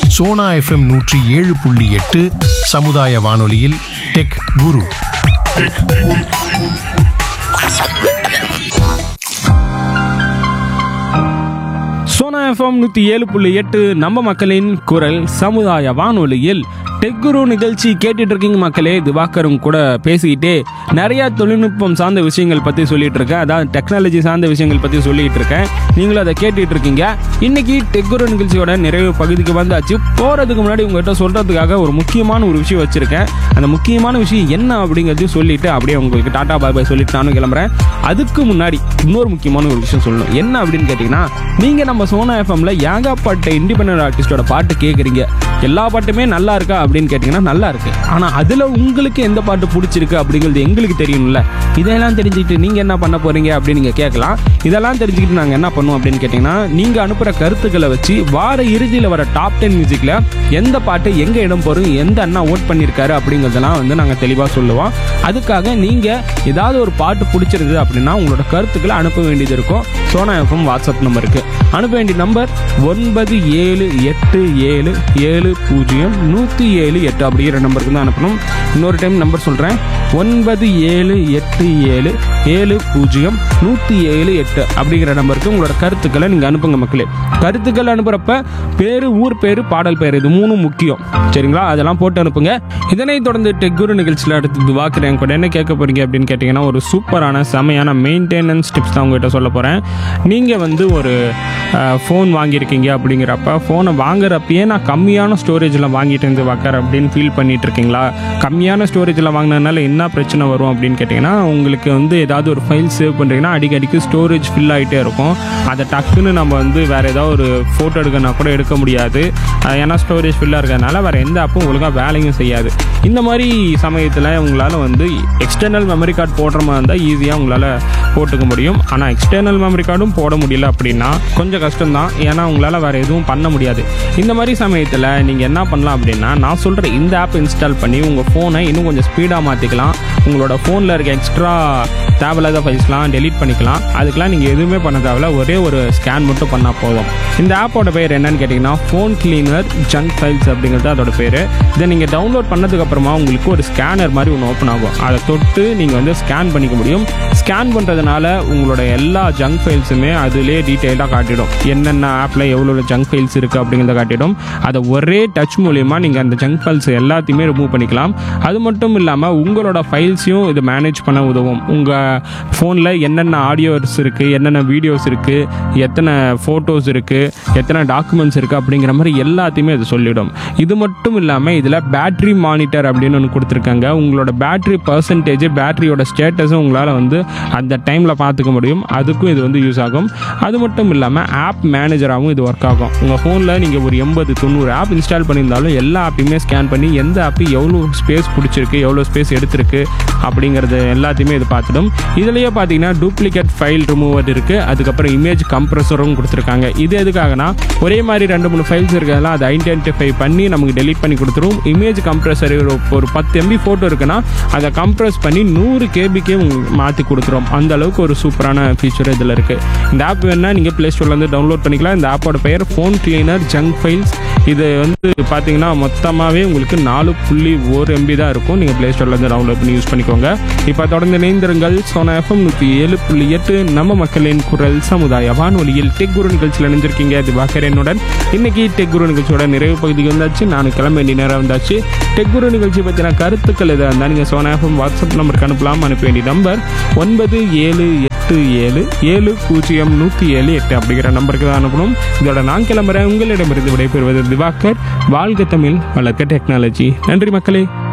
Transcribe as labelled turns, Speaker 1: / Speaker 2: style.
Speaker 1: Sona FM நூற்றி ஏழு புள்ளி எட்டு சமுதாய வானொலியில் டெக் குரு
Speaker 2: சோனா எஃப்எம் நூற்றி ஏழு புள்ளி எட்டு நம்ம மக்களின் குரல் சமுதாய வானொலியில் டெக்குரு நிகழ்ச்சி கேட்டுட்டு இருக்கீங்க மக்களே திவாகரும் கூட பேசிக்கிட்டே நிறைய தொழில்நுட்பம் சார்ந்த விஷயங்கள் பற்றி சொல்லிட்டு இருக்கேன் அதாவது டெக்னாலஜி சார்ந்த விஷயங்கள் பற்றி சொல்லிட்டு இருக்கேன் நீங்களும் அதை கேட்டுட்டு இருக்கீங்க இன்னைக்கு டெக்குரு நிகழ்ச்சியோட நிறைவு பகுதிக்கு வந்தாச்சு போகிறதுக்கு முன்னாடி உங்ககிட்ட சொல்கிறதுக்காக ஒரு முக்கியமான ஒரு விஷயம் வச்சுருக்கேன் அந்த முக்கியமான விஷயம் என்ன அப்படிங்கிறதையும் சொல்லிட்டு அப்படியே உங்களுக்கு டாடா பாய் பாய் சொல்லிட்டு நானும் கிளம்புறேன் அதுக்கு முன்னாடி இன்னொரு முக்கியமான ஒரு விஷயம் சொல்லணும் என்ன அப்படின்னு கேட்டிங்கன்னா நீங்கள் நம்ம சோனா எஃப்எம்ல ஏகாப்பட்ட இண்டிபெண்டன்ட் ஆர்டிஸ்டோட பாட்டு கேட்குறீங்க எல்லா பாட்டுமே நல்லா இருக்கா அப்படின்னு கேட்டிங்கன்னா நல்லா இருக்கு ஆனால் அதில் உங்களுக்கு எந்த பாட்டு பிடிச்சிருக்கு அப்படிங்கிறது எங்களுக்கு தெரியணும்ல இதெல்லாம் தெரிஞ்சுக்கிட்டு நீங்கள் என்ன பண்ண போறீங்க அப்படின்னு நீங்கள் கேட்கலாம் இதெல்லாம் தெரிஞ்சுக்கிட்டு நாங்கள் என்ன பண்ணுவோம் அப்படின்னு கேட்டிங்கன்னா நீங்கள் அனுப்புகிற கருத்துக்களை வச்சு வார இறுதியில் வர டாப் டென் மியூசிக்கில் எந்த பாட்டு எங்கே இடம் போகிறோம் எந்த அண்ணா ஓட் பண்ணியிருக்காரு அப்படிங்கிறதெல்லாம் வந்து நாங்கள் தெளிவாக சொல்லுவோம் அதுக்காக நீங்கள் ஏதாவது ஒரு பாட்டு பிடிச்சிருக்கு அப்படின்னா உங்களோட கருத்துக்களை அனுப்ப வேண்டியது இருக்கும் சோனா எஃப்எம் வாட்ஸ்அப் நம்பருக்கு அனுப்ப வேண்டிய நம்பர் ஒன்பது ஏழு எட்டு ஏழு ஏழு பூஜ்ஜியம் நூற்றி ஏழு எட்டு அப்படிங்கிற நம்பருக்கு தான் அனுப்பணும் இன்னொரு டைம் நம்பர் சொல்கிறேன் ஒன்பது ஏழு எட்டு ஏழு ஏழு பூஜ்ஜியம் நூற்றி ஏழு எட்டு அப்படிங்கிற நம்பருக்கு உங்களோட கருத்துக்களை நீங்கள் அனுப்புங்க மக்களே கருத்துக்கள் அனுப்புகிறப்ப பேர் ஊர் பேர் பாடல் பேர் இது மூணும் முக்கியம் சரிங்களா அதெல்லாம் போட்டு அனுப்புங்க இதனைத் தொடர்ந்து டெக்குரு நிகழ்ச்சியில் அடுத்து வாக்குறேன் கூட என்ன கேட்க போறீங்க அப்படின்னு கேட்டிங்கன்னா ஒரு சூப்பரான செமையான மெயின்டெனன்ஸ் டிப்ஸ் தான் உங்ககிட்ட சொல்ல போகிறேன் நீங்கள் வந்து ஒரு ஃபோன் வாங்கியிருக்கீங்க அப்படிங்கிறப்ப ஃபோனை வாங்குறப்பயே நான் கம்மியான ஸ்டோரேஜில் வாங்கிட்டு இருந்து வாக்கர் அப்படின்னு ஃபீல் பண்ணிட்டு இருக்கீங்களா கம்மியான ஸ்டோரேஜில் வாங்கினதுனால என்ன பிரச்சனை வரும் அப்படின்னு கேட்டிங்கன்னா உங்களுக்கு வந்து ஏதாவது ஒரு ஃபைல் சேவ் பண்ணுறீங்கன்னா அடிக்கடிக்கு ஸ்டோரேஜ் ஃபில் ஆகிட்டே இருக்கும் அதை டக்குன்னு நம்ம வந்து வேறு ஏதாவது ஒரு ஃபோட்டோ எடுக்கனா கூட எடுக்க முடியாது அஹ் ஏன்னா ஸ்டோரேஜ் ஃபில்லாக இருக்கிறதுனால வேறு எந்த ஆப்பும் ஒழுங்காக வேலையும் செய்யாது இந்த மாதிரி சமயத்தில் உங்களால் வந்து எக்ஸ்டர்னல் மெமரி கார்டு போடுற மாதிரி இருந்தால் ஈஸியாக உங்களால் போட்டுக்க முடியும் ஆனால் எக்ஸ்டர்னல் மெமரி கார்டும் போட முடியல அப்படின்னா கொஞ்சம் கஷ்டம்தான் ஏன்னா உங்களால் வேறு எதுவும் பண்ண முடியாது இந்த மாதிரி சமயத்தில் நீங்கள் என்ன பண்ணலாம் அப்படின்னா நான் சொல்கிற இந்த ஆப் இன்ஸ்டால் பண்ணி உங்கள் ஃபோனை இன்னும் கொஞ்சம் ஸ்பீடாக மாற்றிக்கலாம் உங்களோட ஃபோனில் இருக்க எக்ஸ்ட்ரா தேவையில்லாத ஃபைல்ஸ்லாம் டெலீட் பண்ணிக்கலாம் அதுக்கெலாம் நீங்கள் எதுவுமே பண்ண தேவையில்ல ஒரே ஒரு ஸ்கேன் மட்டும் பண்ணால் போதும் இந்த ஆப்போட பேர் என்னன்னு கேட்டிங்கன்னா ஃபோன் கிளீனர் ஜங்க் ஃபைல்ஸ் அப்படிங்கிறது அதோட பேர் இதை நீங்கள் டவுன்லோட் பண்ணதுக்கப்புறமா உங்களுக்கு ஒரு ஸ்கேனர் மாதிரி ஒன்று ஓப்பன் ஆகும் அதை தொட்டு நீங்கள் வந்து ஸ்கேன் பண்ணிக்க முடியும் ஸ்கேன் பண்ணுறதுனால உங்களோட எல்லா ஜங்க் ஃபைல்ஸுமே அதிலே டீட்டெயிலாக காட்டிடும் என்னென்ன ஆப்பில் எவ்வளோ ஜங்க் ஃபைல்ஸ் இருக்குது அப்படிங்கிறத காட்டிடும் அதை ஒரே டச் மூலியமா நீங்கள் அந்த ஜங்க் ஃபைல்ஸ் எல்லாத்தையுமே ரிமூவ் பண்ணிக்கலாம் அது மட்டும் இல்லாமல் உங்களோட ஃபைல்ஸையும் இது மேனேஜ் பண்ண உதவும் உங்கள் ஃபோனில் என்னென்ன ஆடியோஸ் இருக்குது என்னென்ன வீடியோஸ் இருக்குது எத்தனை ஃபோட்டோஸ் இருக்குது எத்தனை டாக்குமெண்ட்ஸ் இருக்குது அப்படிங்கிற மாதிரி எல்லாத்தையுமே இது சொல்லிடும் இது மட்டும் இல்லாமல் இதில் பேட்டரி மானிட்டர் அப்படின்னு ஒன்று கொடுத்துருக்காங்க உங்களோட பேட்டரி பர்சன்டேஜ் பேட்டரியோட ஸ்டேட்டஸும் உங்களால் வந்து அந்த டைமில் பார்த்துக்க முடியும் அதுக்கும் இது வந்து யூஸ் ஆகும் அது மட்டும் இல்லாமல் ஆப் மேனேஜராகவும் இது ஒர்க் ஆகும் உங்கள் ஃபோனில் நீங்கள் ஒரு எண்பது தொண்ணூறு ஆப் இன்ஸ்டால் பண்ணியிருந்தாலும் எல்லா ஆப்பையுமே ஸ்கேன் பண்ணி எந்த ஆப்பு எவ்வளோ ஸ்பேஸ் பிடிச்சிருக்கு எவ்வளோ ஸ்பேஸ் எடுத்திருக்கு அப்படிங்கிறது எல்லாத்தையுமே இது பார்த்துடும் இதுலேயே பார்த்தீங்கன்னா டூப்ளிகேட் ஃபைல் ரிமூவர் இருக்குது அதுக்கப்புறம் இமேஜ் கம்ப்ரஸரும் கொடுத்துருக்காங்க இது எதுக்காகனா ஒரே மாதிரி ரெண்டு மூணு ஃபைல்ஸ் இருக்கிறதெல்லாம் அதை ஐடென்டிஃபை பண்ணி நமக்கு டெலீட் பண்ணி கொடுத்துரும் இமேஜ் கம்ப்ரஸர் ஒரு பத்து எம்பி ஃபோட்டோ இருக்குன்னா அதை கம்ப்ரஸ் பண்ணி நூறு கேபிக்கே மாற்றி கொடுத்துரும் அந்த அளவுக்கு ஒரு சூப்பரான ஃபீச்சர் இதில் இருக்குது இந்த ஆப் வேணால் நீங்கள் ப்ளே ஸ்டோர்லேருந்து டவுன்லோட் பண்ணிக்கலாம் இந்த ஆப்போட பெயர் ஃபோன் கிளீனர் ஜங்க் ஃபைல்ஸ் இது வந்து பார்த்தீங்கன்னா மொத்தமாகவே உங்களுக்கு நாலு புள்ளி ஒரு எம்பி தான் இருக்கும் நீங்கள் ப்ளே ஸ்டோர்லேருந்து டவுன்லோட் பண்ணி யூஸ் பண்ணிக்கோங்க இப்போ தொடர்ந்து இணைந்திருங்கள் சோனா எஃப்எம் நூற்றி ஏழு புள்ளி எட்டு நம்ம மக்களின் குரல் சமுதாய வானொலியில் டெக் குரு நிகழ்ச்சியில் இணைஞ்சிருக்கீங்க அது பாக்கரேனுடன் இன்னைக்கு டெக் குரு நிகழ்ச்சியோட நிறைவு பகுதிக்கு வந்தாச்சு நான் கிளம்ப வேண்டிய நேரம் வந்தாச்சு டெக் குரு நிகழ்ச்சி பற்றின கருத்துக்கள் எதாக இருந்தால் நீங்கள் சோனா எஃப்எம் வாட்ஸ்அப் நம்பருக்கு அனுப்பலாம் அனுப்ப வேண்டிய நம்பர் ஒன்பது ஏழு எட்டு ஏழு ஏழு பூஜ்ஜியம் நூற்றி ஏழு எட்டு அப்படிங்கிற நம்பருக்கு தான் அனுப்பணும் இதோட நான் கிளம்புறேன் உங்களிடமிருந்து விடைபெறுவது திவாகர் வாழ்க தமிழ் வளர்க்க டெக்னாலஜி நன்றி மக்களே